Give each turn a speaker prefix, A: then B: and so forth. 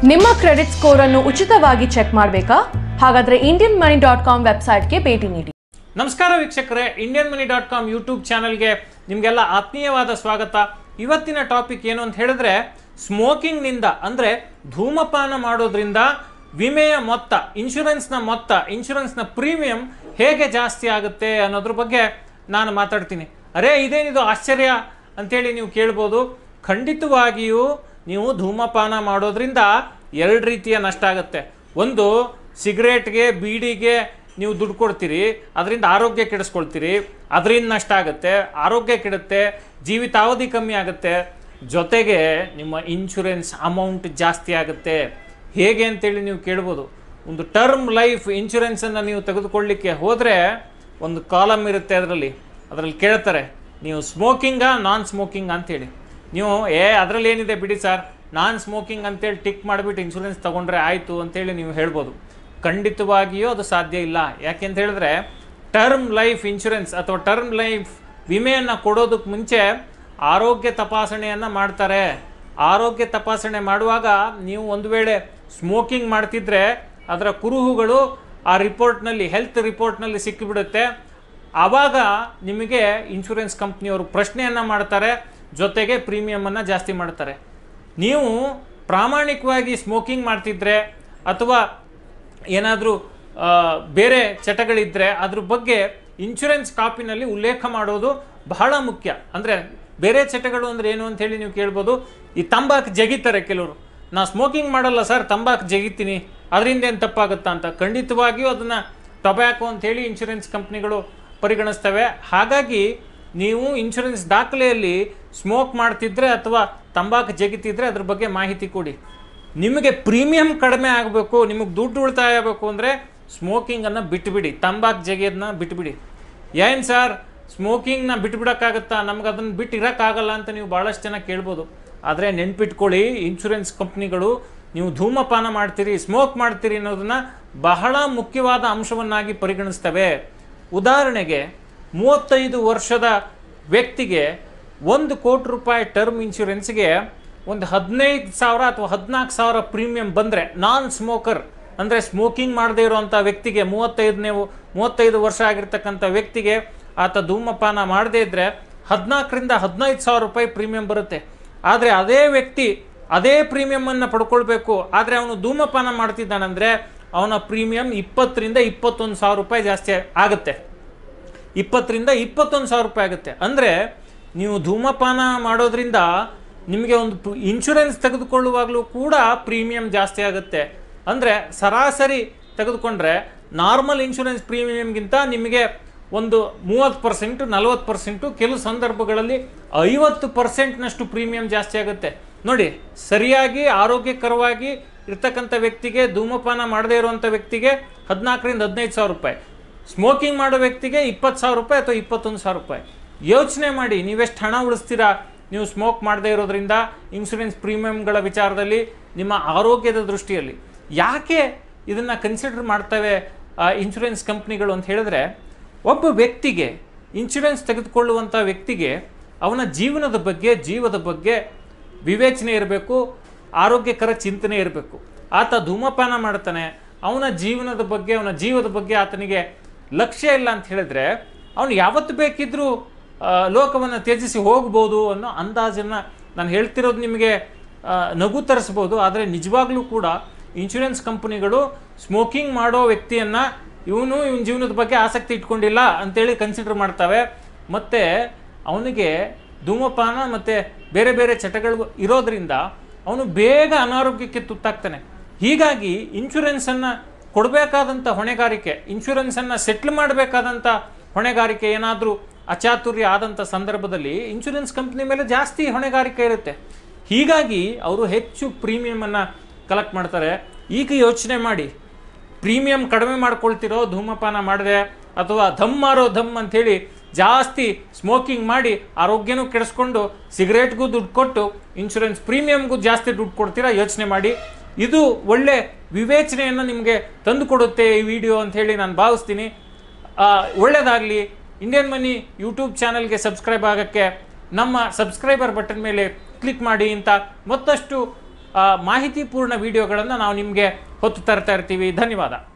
A: ನಿಮ್ಮ credit score ಅನ್ನು ಉಚಿತವಾಗಿ ಚೆಕ್ ಮಾಡಬೇಕಾ ಹಾಗಾದ್ರೆ ಇಂಡಿಯನ್ ಮನಿ ಡಾಟ್ ಕಾಮ್ ವೆಬ್ಸೈಟ್ಗೆ ಭೇಟಿ ನೀಡಿ
B: ನಮಸ್ಕಾರ ವೀಕ್ಷಕರೇ Indian money dot com YouTube ಚಾನಲ್ಗೆ ನಿಮಗೆಲ್ಲ ಆತ್ಮೀಯವಾದ ಸ್ವಾಗತ ಇವತ್ತಿನ ಟಾಪಿಕ್ ಏನು ಅಂತ ಹೇಳಿದ್ರೆ ಸ್ಮೋಕಿಂಗ್ನಿಂದ ಅಂದರೆ ಧೂಮಪಾನ ಮಾಡೋದ್ರಿಂದ ವಿಮೆಯ ಮೊತ್ತ ಇನ್ಶೂರೆನ್ಸ್ನ ಮೊತ್ತ ಇನ್ಶೂರೆನ್ಸ್ನ ಪ್ರೀಮಿಯಂ ಹೇಗೆ ಜಾಸ್ತಿ ಆಗುತ್ತೆ ಅನ್ನೋದ್ರ ಬಗ್ಗೆ ನಾನು ಮಾತಾಡ್ತೀನಿ ಅರೇ ಇದೇನಿದು ಆಶ್ಚರ್ಯ ಅಂತೇಳಿ ನೀವು ಕೇಳ್ಬೋದು ಖಂಡಿತವಾಗಿಯೂ ನೀವು ಧೂಮಪಾನ ಮಾಡೋದ್ರಿಂದ ಎರಡು ರೀತಿಯ ನಷ್ಟ ಆಗುತ್ತೆ ಒಂದು ಸಿಗರೇಟ್ಗೆ ಬೀಡಿಗೆ ನೀವು ದುಡ್ಡು ಕೊಡ್ತೀರಿ ಅದರಿಂದ ಆರೋಗ್ಯ ಕೆಡಿಸ್ಕೊಳ್ತೀರಿ ಅದರಿಂದ ನಷ್ಟ ಆಗುತ್ತೆ ಆರೋಗ್ಯ ಕೆಡುತ್ತೆ ಜೀವಿತಾವಧಿ ಕಮ್ಮಿ ಆಗುತ್ತೆ ಜೊತೆಗೆ ನಿಮ್ಮ ಇನ್ಶೂರೆನ್ಸ್ ಅಮೌಂಟ್ ಜಾಸ್ತಿ ಆಗುತ್ತೆ ಹೇಗೆ ಅಂತೇಳಿ ನೀವು ಕೇಳ್ಬೋದು ಒಂದು ಟರ್ಮ್ ಲೈಫ್ ಇನ್ಶೂರೆನ್ಸನ್ನು ನೀವು ತೆಗೆದುಕೊಳ್ಳಿಕ್ಕೆ ಹೋದರೆ ಒಂದು ಕಾಲಮ್ ಇರುತ್ತೆ ಅದರಲ್ಲಿ ಅದರಲ್ಲಿ ಕೇಳ್ತಾರೆ ನೀವು ಸ್ಮೋಕಿಂಗಾ ನಾನ್ ಸ್ಮೋಕಿಂಗ್ ಅಂತೇಳಿ ನೀವು ಏ ಅದರಲ್ಲಿ ಏನಿದೆ ಬಿಡಿ ಸರ್ ನಾನ್ ಸ್ಮೋಕಿಂಗ್ ಅಂತೇಳಿ ಟಿಕ್ ಮಾಡಿಬಿಟ್ಟು ಇನ್ಶೂರೆನ್ಸ್ ತೊಗೊಂಡ್ರೆ ಆಯಿತು ಅಂತೇಳಿ ನೀವು ಹೇಳ್ಬೋದು ಖಂಡಿತವಾಗಿಯೂ ಅದು ಸಾಧ್ಯ ಇಲ್ಲ ಯಾಕೆಂತ ಹೇಳಿದ್ರೆ ಟರ್ಮ್ ಲೈಫ್ ಇನ್ಶೂರೆನ್ಸ್ ಅಥವಾ ಟರ್ಮ್ ಲೈಫ್ ವಿಮೆಯನ್ನು ಕೊಡೋದಕ್ಕೆ ಮುಂಚೆ ಆರೋಗ್ಯ ತಪಾಸಣೆಯನ್ನು ಮಾಡ್ತಾರೆ ಆರೋಗ್ಯ ತಪಾಸಣೆ ಮಾಡುವಾಗ ನೀವು ಒಂದು ವೇಳೆ ಸ್ಮೋಕಿಂಗ್ ಮಾಡ್ತಿದ್ರೆ ಅದರ ಕುರುಹುಗಳು ಆ ರಿಪೋರ್ಟ್ನಲ್ಲಿ ಹೆಲ್ತ್ ರಿಪೋರ್ಟ್ನಲ್ಲಿ ಸಿಕ್ಕಿಬಿಡುತ್ತೆ ಆವಾಗ ನಿಮಗೆ ಇನ್ಶೂರೆನ್ಸ್ ಕಂಪ್ನಿಯವರು ಪ್ರಶ್ನೆಯನ್ನು ಮಾಡ್ತಾರೆ ಜೊತೆಗೆ ಪ್ರೀಮಿಯಮನ್ನು ಜಾಸ್ತಿ ಮಾಡ್ತಾರೆ ನೀವು ಪ್ರಾಮಾಣಿಕವಾಗಿ ಸ್ಮೋಕಿಂಗ್ ಮಾಡ್ತಿದ್ರೆ ಅಥವಾ ಏನಾದರೂ ಬೇರೆ ಚಟಗಳಿದ್ದರೆ ಅದ್ರ ಬಗ್ಗೆ ಇನ್ಶೂರೆನ್ಸ್ ಕಾಪಿನಲ್ಲಿ ಉಲ್ಲೇಖ ಮಾಡೋದು ಬಹಳ ಮುಖ್ಯ ಅಂದರೆ ಬೇರೆ ಚಟಗಳು ಅಂದರೆ ಏನು ಅಂತ ಹೇಳಿ ನೀವು ಕೇಳ್ಬೋದು ಈ ತಂಬಾಕು ಜಗಿತಾರೆ ಕೆಲವರು ನಾ ಸ್ಮೋಕಿಂಗ್ ಮಾಡಲ್ಲ ಸರ್ ತಂಬಾಕು ಜಗಿತೀನಿ ಅದರಿಂದ ಏನು ತಪ್ಪಾಗುತ್ತಾ ಅಂತ ಖಂಡಿತವಾಗಿಯೂ ಅದನ್ನು ಟೊಬ್ಯಾಕೋ ಅಂತೇಳಿ ಇನ್ಶೂರೆನ್ಸ್ ಕಂಪ್ನಿಗಳು ಪರಿಗಣಿಸ್ತವೆ ಹಾಗಾಗಿ ನೀವು ಇನ್ಶೂರೆನ್ಸ್ ದಾಖಲೆಯಲ್ಲಿ ಸ್ಮೋಕ್ ಮಾಡ್ತಿದ್ರೆ ಅಥವಾ ತಂಬಾಕು ಜಗಿತಿದ್ರೆ ಅದ್ರ ಬಗ್ಗೆ ಮಾಹಿತಿ ಕೊಡಿ ನಿಮಗೆ ಪ್ರೀಮಿಯಂ ಕಡಿಮೆ ಆಗಬೇಕು ನಿಮಗೆ ದುಡ್ಡು ಉಳಿತಾಯ ಆಗಬೇಕು ಅಂದರೆ ಸ್ಮೋಕಿಂಗನ್ನು ಬಿಟ್ಟುಬಿಡಿ ತಂಬಾಕು ಜಗಿಯೋದನ್ನ ಬಿಟ್ಟುಬಿಡಿ ಏನು ಸರ್ ಸ್ಮೋಕಿಂಗ್ನ ಬಿಟ್ಬಿಡೋಕ್ಕಾಗತ್ತಾ ನಮ್ಗೆ ಅದನ್ನು ಬಿಟ್ಟು ಇರೋಕ್ಕಾಗಲ್ಲ ಅಂತ ನೀವು ಭಾಳಷ್ಟು ಜನ ಕೇಳ್ಬೋದು ಆದರೆ ನೆನ್ಪಿಟ್ಕೊಳ್ಳಿ ಇನ್ಶೂರೆನ್ಸ್ ಕಂಪ್ನಿಗಳು ನೀವು ಧೂಮಪಾನ ಮಾಡ್ತೀರಿ ಸ್ಮೋಕ್ ಮಾಡ್ತೀರಿ ಅನ್ನೋದನ್ನ ಬಹಳ ಮುಖ್ಯವಾದ ಅಂಶವನ್ನಾಗಿ ಪರಿಗಣಿಸ್ತವೆ ಉದಾಹರಣೆಗೆ ಮೂವತ್ತೈದು ವರ್ಷದ ವ್ಯಕ್ತಿಗೆ ಒಂದು ಕೋಟಿ ರೂಪಾಯಿ ಟರ್ಮ್ ಇನ್ಶೂರೆನ್ಸ್ಗೆ ಒಂದು ಹದಿನೈದು ಸಾವಿರ ಅಥವಾ ಹದಿನಾಲ್ಕು ಸಾವಿರ ಪ್ರೀಮಿಯಂ ಬಂದರೆ ನಾನ್ ಸ್ಮೋಕರ್ ಅಂದರೆ ಸ್ಮೋಕಿಂಗ್ ಮಾಡದೇ ಇರುವಂಥ ವ್ಯಕ್ತಿಗೆ ಮೂವತ್ತೈದನೇ ಮೂವತ್ತೈದು ವರ್ಷ ಆಗಿರ್ತಕ್ಕಂಥ ವ್ಯಕ್ತಿಗೆ ಆತ ಧೂಮಪಾನ ಮಾಡದೇ ಇದ್ದರೆ ಹದಿನಾಲ್ಕರಿಂದ ಹದಿನೈದು ಸಾವಿರ ರೂಪಾಯಿ ಪ್ರೀಮಿಯಂ ಬರುತ್ತೆ ಆದರೆ ಅದೇ ವ್ಯಕ್ತಿ ಅದೇ ಪ್ರೀಮಿಯಮನ್ನು ಪಡ್ಕೊಳ್ಬೇಕು ಆದರೆ ಅವನು ಧೂಮಪಾನ ಮಾಡ್ತಿದ್ದಾನಂದರೆ ಅವನ ಪ್ರೀಮಿಯಂ ಇಪ್ಪತ್ತರಿಂದ ಇಪ್ಪತ್ತೊಂದು ಸಾವಿರ ರೂಪಾಯಿ ಜಾಸ್ತಿ ಆಗುತ್ತೆ ಇಪ್ಪತ್ತರಿಂದ ಇಪ್ಪತ್ತೊಂದು ಸಾವಿರ ರೂಪಾಯಿ ಆಗುತ್ತೆ ಅಂದರೆ ನೀವು ಧೂಮಪಾನ ಮಾಡೋದ್ರಿಂದ ನಿಮಗೆ ಒಂದು ಇನ್ಶೂರೆನ್ಸ್ ತೆಗೆದುಕೊಳ್ಳುವಾಗಲೂ ಕೂಡ ಪ್ರೀಮಿಯಂ ಜಾಸ್ತಿ ಆಗುತ್ತೆ ಅಂದರೆ ಸರಾಸರಿ ತೆಗೆದುಕೊಂಡ್ರೆ ನಾರ್ಮಲ್ ಇನ್ಶೂರೆನ್ಸ್ ಪ್ರೀಮಿಯಂಗಿಂತ ನಿಮಗೆ ಒಂದು ಮೂವತ್ತು ಪರ್ಸೆಂಟು ನಲವತ್ತು ಪರ್ಸೆಂಟು ಕೆಲವು ಸಂದರ್ಭಗಳಲ್ಲಿ ಐವತ್ತು ಪರ್ಸೆಂಟ್ನಷ್ಟು ಪ್ರೀಮಿಯಂ ಜಾಸ್ತಿ ಆಗುತ್ತೆ ನೋಡಿ ಸರಿಯಾಗಿ ಆರೋಗ್ಯಕರವಾಗಿ ಇರ್ತಕ್ಕಂಥ ವ್ಯಕ್ತಿಗೆ ಧೂಮಪಾನ ಮಾಡದೇ ಇರುವಂಥ ವ್ಯಕ್ತಿಗೆ ಹದಿನಾಲ್ಕರಿಂದ ಹದಿನೈದು ಸಾವಿರ ರೂಪಾಯಿ ಸ್ಮೋಕಿಂಗ್ ಮಾಡೋ ವ್ಯಕ್ತಿಗೆ ಇಪ್ಪತ್ತು ಸಾವಿರ ರೂಪಾಯಿ ಅಥವಾ ಇಪ್ಪತ್ತೊಂದು ಸಾವಿರ ರೂಪಾಯಿ ಯೋಚನೆ ಮಾಡಿ ನೀವೆಷ್ಟು ಹಣ ಉಳಿಸ್ತೀರಾ ನೀವು ಸ್ಮೋಕ್ ಮಾಡದೇ ಇರೋದ್ರಿಂದ ಇನ್ಶೂರೆನ್ಸ್ ಪ್ರೀಮಿಯಂಗಳ ವಿಚಾರದಲ್ಲಿ ನಿಮ್ಮ ಆರೋಗ್ಯದ ದೃಷ್ಟಿಯಲ್ಲಿ ಯಾಕೆ ಇದನ್ನು ಕನ್ಸಿಡರ್ ಮಾಡ್ತವೆ ಇನ್ಶೂರೆನ್ಸ್ ಕಂಪ್ನಿಗಳು ಅಂತ ಹೇಳಿದ್ರೆ ಒಬ್ಬ ವ್ಯಕ್ತಿಗೆ ಇನ್ಶೂರೆನ್ಸ್ ತೆಗೆದುಕೊಳ್ಳುವಂಥ ವ್ಯಕ್ತಿಗೆ ಅವನ ಜೀವನದ ಬಗ್ಗೆ ಜೀವದ ಬಗ್ಗೆ ವಿವೇಚನೆ ಇರಬೇಕು ಆರೋಗ್ಯಕರ ಚಿಂತನೆ ಇರಬೇಕು ಆತ ಧೂಮಪಾನ ಮಾಡ್ತಾನೆ ಅವನ ಜೀವನದ ಬಗ್ಗೆ ಅವನ ಜೀವದ ಬಗ್ಗೆ ಆತನಿಗೆ ಲಕ್ಷ್ಯ ಇಲ್ಲ ಅಂತ ಹೇಳಿದ್ರೆ ಅವನು ಯಾವತ್ತು ಬೇಕಿದ್ರೂ ಲೋಕವನ್ನು ತ್ಯಜಿಸಿ ಹೋಗ್ಬೋದು ಅನ್ನೋ ಅಂದಾಜನ್ನು ನಾನು ಹೇಳ್ತಿರೋದು ನಿಮಗೆ ಆ, ನಗು ತರಿಸ್ಬೋದು ಆದರೆ ನಿಜವಾಗ್ಲೂ ಕೂಡ ಇನ್ಶೂರೆನ್ಸ್ ಕಂಪನಿಗಳು ಸ್ಮೋಕಿಂಗ್ ಮಾಡೋ ವ್ಯಕ್ತಿಯನ್ನು ಇವನು ಇವನ ಜೀವನದ ಬಗ್ಗೆ ಆಸಕ್ತಿ ಇಟ್ಕೊಂಡಿಲ್ಲ ಅಂತೇಳಿ ಕನ್ಸಿಡರ್ ಮಾಡ್ತವೆ ಮತ್ತು ಅವನಿಗೆ ಧೂಮಪಾನ ಮತ್ತು ಬೇರೆ ಬೇರೆ ಚಟಗಳು ಇರೋದ್ರಿಂದ ಅವನು ಬೇಗ ಅನಾರೋಗ್ಯಕ್ಕೆ ತುತ್ತಾಗ್ತಾನೆ ಹೀಗಾಗಿ ಇನ್ಶೂರೆನ್ಸನ್ನು ಕೊಡಬೇಕಾದಂಥ ಹೊಣೆಗಾರಿಕೆ ಇನ್ಶೂರೆನ್ಸನ್ನು ಸೆಟ್ಲ್ ಮಾಡಬೇಕಾದಂಥ ಹೊಣೆಗಾರಿಕೆ ಏನಾದರೂ ಅಚಾತುರ್ಯ ಆದಂಥ ಸಂದರ್ಭದಲ್ಲಿ ಇನ್ಶೂರೆನ್ಸ್ ಕಂಪ್ನಿ ಮೇಲೆ ಜಾಸ್ತಿ ಹೊಣೆಗಾರಿಕೆ ಇರುತ್ತೆ ಹೀಗಾಗಿ ಅವರು ಹೆಚ್ಚು ಪ್ರೀಮಿಯಮನ್ನು ಕಲೆಕ್ಟ್ ಮಾಡ್ತಾರೆ ಈಗ ಯೋಚನೆ ಮಾಡಿ ಪ್ರೀಮಿಯಂ ಕಡಿಮೆ ಮಾಡ್ಕೊಳ್ತಿರೋ ಧೂಮಪಾನ ಮಾಡಿದೆ ಅಥವಾ ಧಮ್ ಮಾರೋ ಧಮ್ ಅಂಥೇಳಿ ಜಾಸ್ತಿ ಸ್ಮೋಕಿಂಗ್ ಮಾಡಿ ಆರೋಗ್ಯನೂ ಕೆಡಿಸ್ಕೊಂಡು ಸಿಗರೇಟ್ಗೂ ದುಡ್ಡು ಕೊಟ್ಟು ಇನ್ಶೂರೆನ್ಸ್ ಪ್ರೀಮಿಯಮ್ಗೂ ಜಾಸ್ತಿ ದುಡ್ಡು ಕೊಡ್ತೀರಾ ಯೋಚನೆ ಮಾಡಿ ಇದು ಒಳ್ಳೆ ವಿವೇಚನೆಯನ್ನು ನಿಮಗೆ ತಂದು ಕೊಡುತ್ತೆ ಈ ವಿಡಿಯೋ ಅಂತ ಹೇಳಿ ನಾನು ಭಾವಿಸ್ತೀನಿ ಒಳ್ಳೆಯದಾಗಲಿ ಇಂಡಿಯನ್ ಮನಿ ಯೂಟ್ಯೂಬ್ ಚಾನಲ್ಗೆ ಸಬ್ಸ್ಕ್ರೈಬ್ ಆಗೋಕ್ಕೆ ನಮ್ಮ ಸಬ್ಸ್ಕ್ರೈಬರ್ ಬಟನ್ ಮೇಲೆ ಕ್ಲಿಕ್ ಮಾಡಿ ಅಂತ ಮತ್ತಷ್ಟು ಮಾಹಿತಿಪೂರ್ಣ ವಿಡಿಯೋಗಳನ್ನು ನಾವು ನಿಮಗೆ ಹೊತ್ತು ತರ್ತಾ ಇರ್ತೀವಿ ಧನ್ಯವಾದ